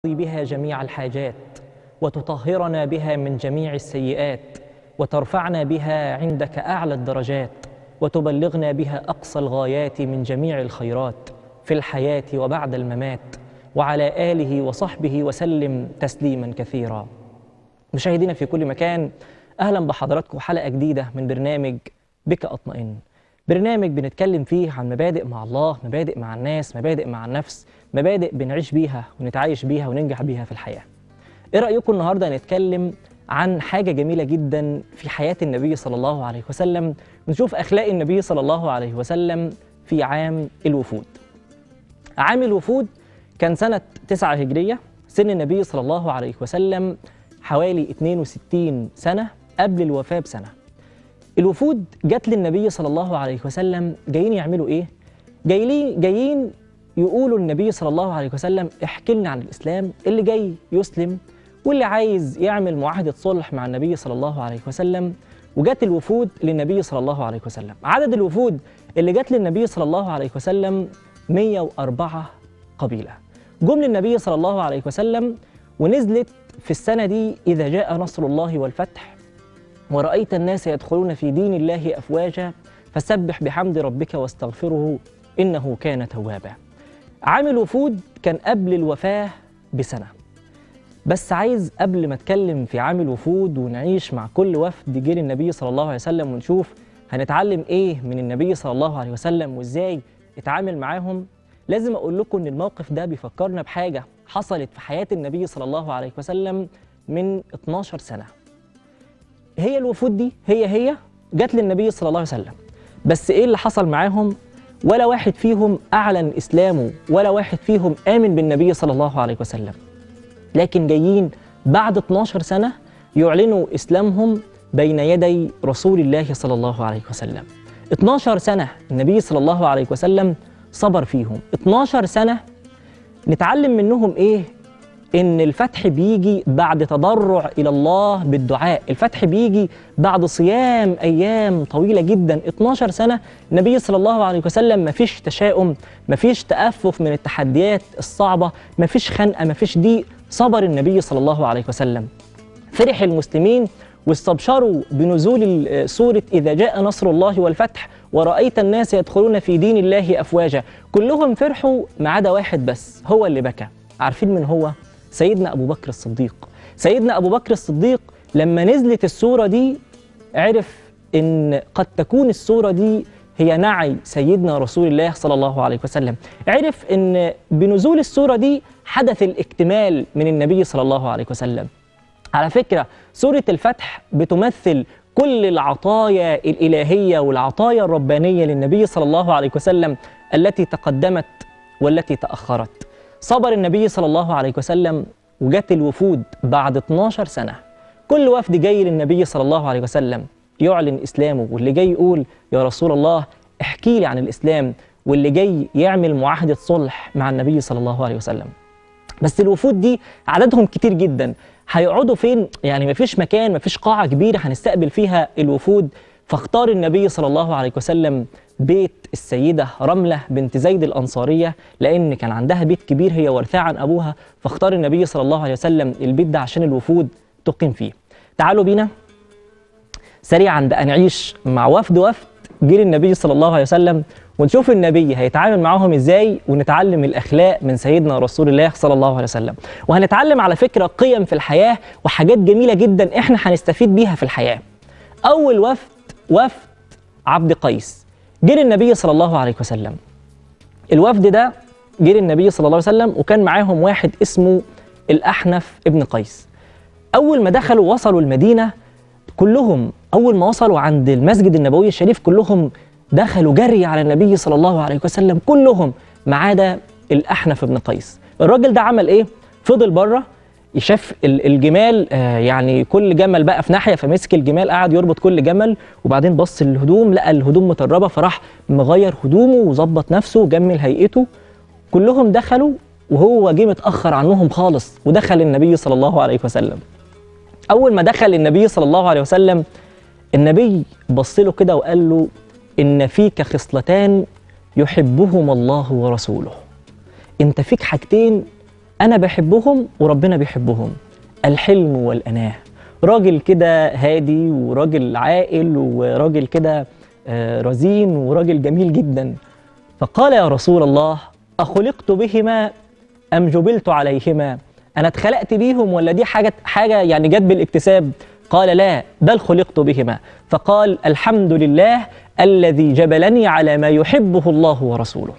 بها جميع الحاجات وتطهرنا بها من جميع السيئات وترفعنا بها عندك اعلى الدرجات وتبلغنا بها اقصى الغايات من جميع الخيرات في الحياه وبعد الممات وعلى اله وصحبه وسلم تسليما كثيرا مشاهدينا في كل مكان اهلا بحضراتكم حلقه جديده من برنامج بك اطمئن برنامج بنتكلم فيه عن مبادئ مع الله مبادئ مع الناس مبادئ مع النفس مبادئ بنعيش بيها ونتعايش بيها وننجح بيها في الحياه ايه رايكم النهارده نتكلم عن حاجه جميله جدا في حياه النبي صلى الله عليه وسلم نشوف اخلاق النبي صلى الله عليه وسلم في عام الوفود عام الوفود كان سنه 9 هجريه سن النبي صلى الله عليه وسلم حوالي 62 سنه قبل الوفاه بسنه الوفود جت للنبي صلى الله عليه وسلم جايين يعملوا ايه جايين جايين يقولوا النبي صلى الله عليه وسلم احكي لنا عن الاسلام اللي جاي يسلم واللي عايز يعمل معاهده صلح مع النبي صلى الله عليه وسلم وجت الوفود للنبي صلى الله عليه وسلم عدد الوفود اللي جت للنبي صلى الله عليه وسلم 104 قبيله جم للنبي صلى الله عليه وسلم ونزلت في السنه دي اذا جاء نصر الله والفتح ورأيت الناس يدخلون في دين الله أفواجا فسبح بحمد ربك واستغفره إنه كان توابا عام الوفود كان قبل الوفاة بسنة بس عايز قبل ما اتكلم في عام الوفود ونعيش مع كل وفد جه النبي صلى الله عليه وسلم ونشوف هنتعلم ايه من النبي صلى الله عليه وسلم وازاي اتعامل معاهم لازم اقول لكم ان الموقف ده بيفكرنا بحاجه حصلت في حياه النبي صلى الله عليه وسلم من 12 سنه هي الوفود دي هي هي جت للنبي صلى الله عليه وسلم بس ايه اللي حصل معاهم ولا واحد فيهم اعلن اسلامه ولا واحد فيهم امن بالنبي صلى الله عليه وسلم لكن جايين بعد 12 سنه يعلنوا اسلامهم بين يدي رسول الله صلى الله عليه وسلم 12 سنه النبي صلى الله عليه وسلم صبر فيهم 12 سنه نتعلم منهم ايه ان الفتح بيجي بعد تضرع الى الله بالدعاء الفتح بيجي بعد صيام ايام طويله جدا 12 سنه النبي صلى الله عليه وسلم ما فيش تشاؤم ما فيش تأفف من التحديات الصعبه ما فيش خنقه ما فيش ضيق صبر النبي صلى الله عليه وسلم فرح المسلمين واستبشروا بنزول سورة إذا جاء نصر الله والفتح ورأيت الناس يدخلون في دين الله أفواجا كلهم فرحوا ما عدا واحد بس هو اللي بكى عارفين من هو؟ سيدنا أبو بكر الصديق سيدنا أبو بكر الصديق لما نزلت السورة دي عرف إن قد تكون السورة دي هي نعي سيدنا رسول الله صلى الله عليه وسلم عرف إن بنزول السورة دي حدث الاكتمال من النبي صلى الله عليه وسلم على فكرة سورة الفتح بتمثل كل العطايا الإلهية والعطايا الربانية للنبي صلى الله عليه وسلم التي تقدمت والتي تأخرت صبر النبي صلى الله عليه وسلم وجت الوفود بعد 12 سنة كل وفد جاي للنبي صلى الله عليه وسلم يعلن إسلامه واللي جاي يقول يا رسول الله احكي لي عن الإسلام واللي جاي يعمل معاهدة صلح مع النبي صلى الله عليه وسلم بس الوفود دي عددهم كتير جدا هيقعدوا فين يعني مفيش مكان مفيش قاعة كبيرة هنستقبل فيها الوفود فاختار النبي صلى الله عليه وسلم بيت السيدة رملة بنت زيد الأنصارية لأن كان عندها بيت كبير هي ورثاه عن أبوها فاختار النبي صلى الله عليه وسلم البيت ده عشان الوفود تقيم فيه تعالوا بينا سريعا بقى نعيش مع وفد وفد جيل النبي صلى الله عليه وسلم ونشوف النبي هيتعامل معاهم ازاي ونتعلم الاخلاق من سيدنا رسول الله صلى الله عليه وسلم وهنتعلم على فكره قيم في الحياه وحاجات جميله جدا احنا هنستفيد بيها في الحياه اول وفد وفد عبد قيس جه النبي صلى الله عليه وسلم الوفد ده جه النبي صلى الله عليه وسلم وكان معاهم واحد اسمه الأحنف ابن قيس أول ما دخلوا وصلوا المدينة كلهم أول ما وصلوا عند المسجد النبوي الشريف كلهم دخلوا جري على النبي صلى الله عليه وسلم كلهم ما عدا الأحنف ابن قيس الراجل ده عمل إيه؟ فضل بره شاف الجمال آه يعني كل جمل بقى في ناحيه فمسك الجمال قعد يربط كل جمل وبعدين بص للهدوم لقى الهدوم مطربه فراح مغير هدومه وظبط نفسه وجمل هيئته كلهم دخلوا وهو جه متاخر عنهم خالص ودخل النبي صلى الله عليه وسلم اول ما دخل النبي صلى الله عليه وسلم النبي بص له كده وقال له ان فيك خصلتان يحبهما الله ورسوله انت فيك حاجتين انا بحبهم وربنا بيحبهم الحلم والاناه راجل كده هادي وراجل عاقل وراجل كده آه، رزين وراجل جميل جدا فقال يا رسول الله اخلقت بهما ام جبلت عليهما انا اتخلقت بيهم ولا دي حاجه حاجه يعني جت بالاكتساب قال لا بل خلقت بهما فقال الحمد لله الذي جبلني على ما يحبه الله ورسوله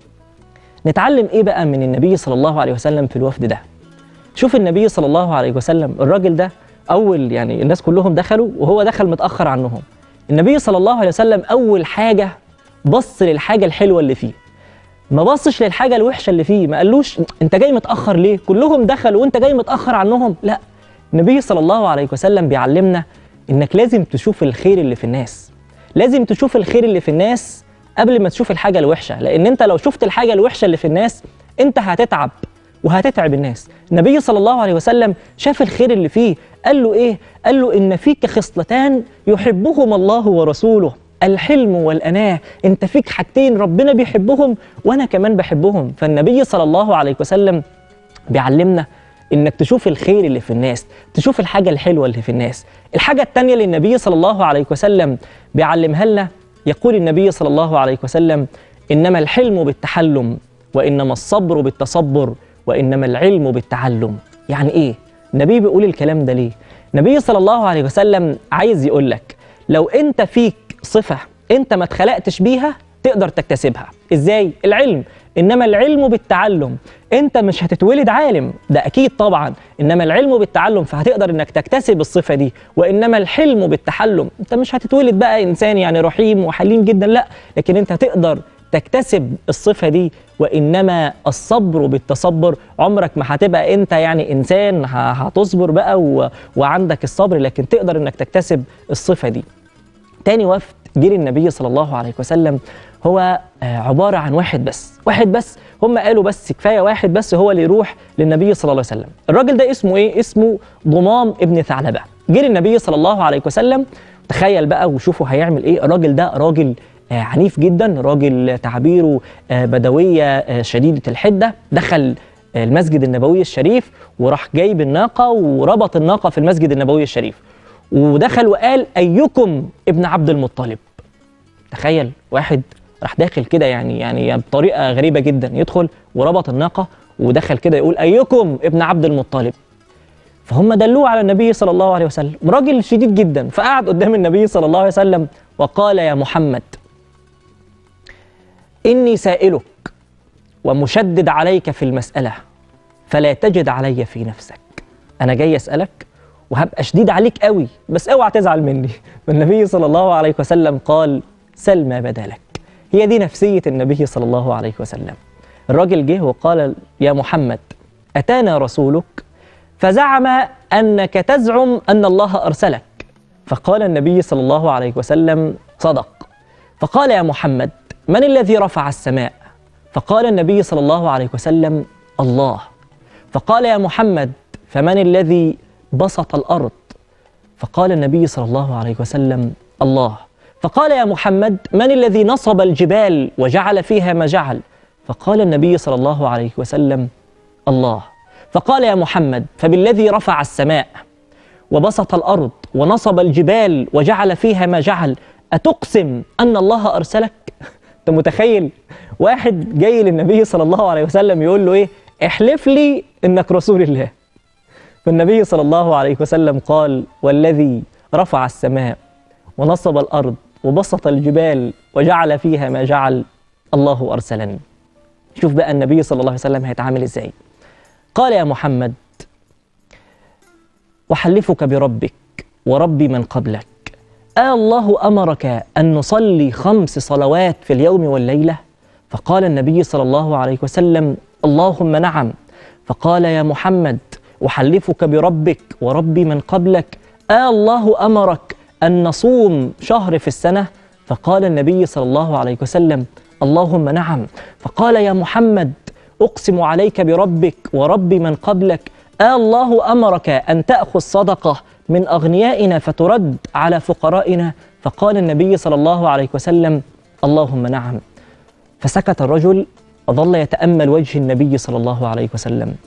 نتعلم ايه بقى من النبي صلى الله عليه وسلم في الوفد ده شوف النبي صلى الله عليه وسلم الراجل ده اول يعني الناس كلهم دخلوا وهو دخل متاخر عنهم النبي صلى الله عليه وسلم اول حاجه بص للحاجه الحلوه اللي فيه ما بصش للحاجه الوحشه اللي فيه ما قالوش انت جاي متاخر ليه كلهم دخلوا وانت جاي متاخر عنهم لا النبي صلى الله عليه وسلم بيعلمنا انك لازم تشوف الخير اللي في الناس لازم تشوف الخير اللي في الناس قبل ما تشوف الحاجه الوحشه لان انت لو شفت الحاجه الوحشه اللي في الناس انت هتتعب وهتتعب الناس النبي صلى الله عليه وسلم شاف الخير اللي فيه قال له ايه قال له ان فيك خصلتان يحبهما الله ورسوله الحلم والاناه انت فيك حاجتين ربنا بيحبهم وانا كمان بحبهم فالنبي صلى الله عليه وسلم بيعلمنا انك تشوف الخير اللي في الناس تشوف الحاجه الحلوه اللي في الناس الحاجه الثانيه اللي النبي صلى الله عليه وسلم بيعلمها لنا يقول النبي صلى الله عليه وسلم انما الحلم بالتحلم وانما الصبر بالتصبر وانما العلم بالتعلم يعني ايه النبي بيقول الكلام ده ليه النبي صلى الله عليه وسلم عايز يقول لك لو انت فيك صفه انت ما اتخلقتش بيها تقدر تكتسبها ازاي العلم انما العلم بالتعلم انت مش هتتولد عالم ده اكيد طبعا انما العلم بالتعلم فهتقدر انك تكتسب الصفه دي وانما الحلم بالتحلم انت مش هتتولد بقى انسان يعني رحيم وحليم جدا لا لكن انت تقدر تكتسب الصفه دي وانما الصبر بالتصبر عمرك ما هتبقى انت يعني انسان ه- هتصبر بقى و... وعندك الصبر لكن تقدر انك تكتسب الصفه دي تاني وفد جه للنبي صلى الله عليه وسلم هو آه، عبارة عن واحد بس واحد بس هم قالوا بس كفاية واحد بس هو اللي يروح للنبي صلى الله عليه وسلم الراجل ده اسمه ايه اسمه ضمام ابن ثعلبة جه للنبي صلى الله عليه وسلم تخيل بقى وشوفوا هيعمل ايه الراجل ده راجل آه، عنيف جدا راجل تعبيره آه، بدوية آه، شديدة الحدة دخل آه، المسجد النبوي الشريف وراح جايب الناقة وربط الناقة في المسجد النبوي الشريف ودخل وقال أيكم ابن عبد المطلب تخيل واحد راح داخل كده يعني يعني بطريقه غريبه جدا يدخل وربط الناقه ودخل كده يقول ايكم ابن عبد المطلب فهم دلوه على النبي صلى الله عليه وسلم راجل شديد جدا فقعد قدام النبي صلى الله عليه وسلم وقال يا محمد اني سائلك ومشدد عليك في المساله فلا تجد علي في نفسك انا جاي اسالك وهبقى شديد عليك قوي بس اوعى تزعل مني فالنبي صلى الله عليه وسلم قال سل ما بدا لك هي دي نفسيه النبي صلى الله عليه وسلم الراجل جه وقال يا محمد اتانا رسولك فزعم انك تزعم ان الله ارسلك فقال النبي صلى الله عليه وسلم صدق فقال يا محمد من الذي رفع السماء فقال النبي صلى الله عليه وسلم الله فقال يا محمد فمن الذي بسط الارض فقال النبي صلى الله عليه وسلم الله فقال يا محمد من الذي نصب الجبال وجعل فيها ما جعل فقال النبي صلى الله عليه وسلم الله فقال يا محمد فبالذي رفع السماء وبسط الارض ونصب الجبال وجعل فيها ما جعل اتقسم ان الله ارسلك انت متخيل واحد جاي للنبي صلى الله عليه وسلم يقول له ايه احلف لي انك رسول الله فالنبي صلى الله عليه وسلم قال والذي رفع السماء ونصب الارض وبسط الجبال وجعل فيها ما جعل الله ارسلني شوف بقى النبي صلى الله عليه وسلم هيتعامل ازاي قال يا محمد وحلفك بربك ورب من قبلك آه الله أمرك أن نصلي خمس صلوات في اليوم والليلة فقال النبي صلى الله عليه وسلم اللهم نعم فقال يا محمد أحلفك بربك ورب من قبلك آه الله أمرك أن نصوم شهر في السنة فقال النبي صلى الله عليه وسلم اللهم نعم فقال يا محمد أقسم عليك بربك ورب من قبلك آه الله أمرك أن تأخذ صدقة من أغنيائنا فترد على فقرائنا فقال النبي صلى الله عليه وسلم اللهم نعم فسكت الرجل وظل يتأمل وجه النبي صلى الله عليه وسلم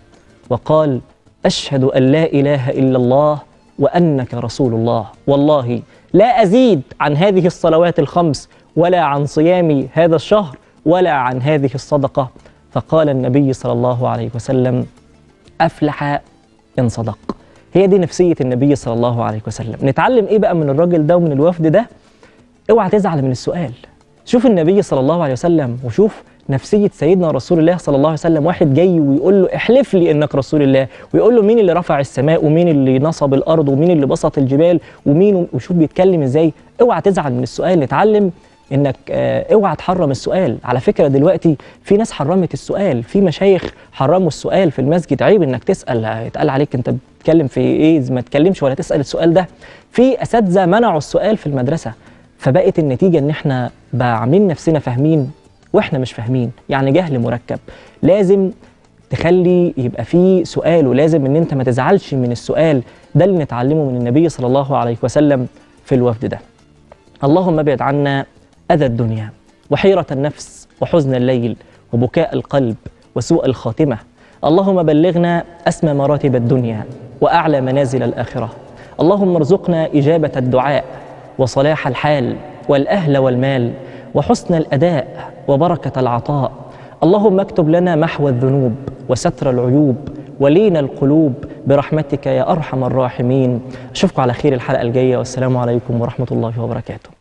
وقال أشهد أن لا إله إلا الله وأنك رسول الله والله لا أزيد عن هذه الصلوات الخمس ولا عن صيام هذا الشهر ولا عن هذه الصدقة فقال النبي صلى الله عليه وسلم أفلح إن صدق هي دي نفسية النبي صلى الله عليه وسلم نتعلم إيه بقى من الراجل ده ومن الوفد ده اوعى تزعل من السؤال شوف النبي صلى الله عليه وسلم وشوف نفسية سيدنا رسول الله صلى الله عليه وسلم واحد جاي ويقول له احلف لي انك رسول الله ويقول له مين اللي رفع السماء ومين اللي نصب الارض ومين اللي بسط الجبال ومين وشوف بيتكلم ازاي اوعى تزعل من السؤال نتعلم انك اه اوعى تحرم السؤال على فكره دلوقتي في ناس حرمت السؤال في مشايخ حرموا السؤال في المسجد عيب انك تسال هيتقال عليك انت بتتكلم في ايه ما تتكلمش ولا تسال السؤال ده في اساتذه منعوا السؤال في المدرسه فبقت النتيجه ان احنا بقى عاملين نفسنا فاهمين واحنا مش فاهمين يعني جهل مركب لازم تخلي يبقى في سؤال ولازم ان انت ما تزعلش من السؤال ده اللي نتعلمه من النبي صلى الله عليه وسلم في الوفد ده اللهم ابعد عنا اذى الدنيا وحيره النفس وحزن الليل وبكاء القلب وسوء الخاتمه اللهم بلغنا اسمى مراتب الدنيا واعلى منازل الاخره اللهم ارزقنا اجابه الدعاء وصلاح الحال والاهل والمال وحسن الاداء وبركه العطاء اللهم اكتب لنا محو الذنوب وستر العيوب ولين القلوب برحمتك يا ارحم الراحمين اشوفكم على خير الحلقه الجايه والسلام عليكم ورحمه الله وبركاته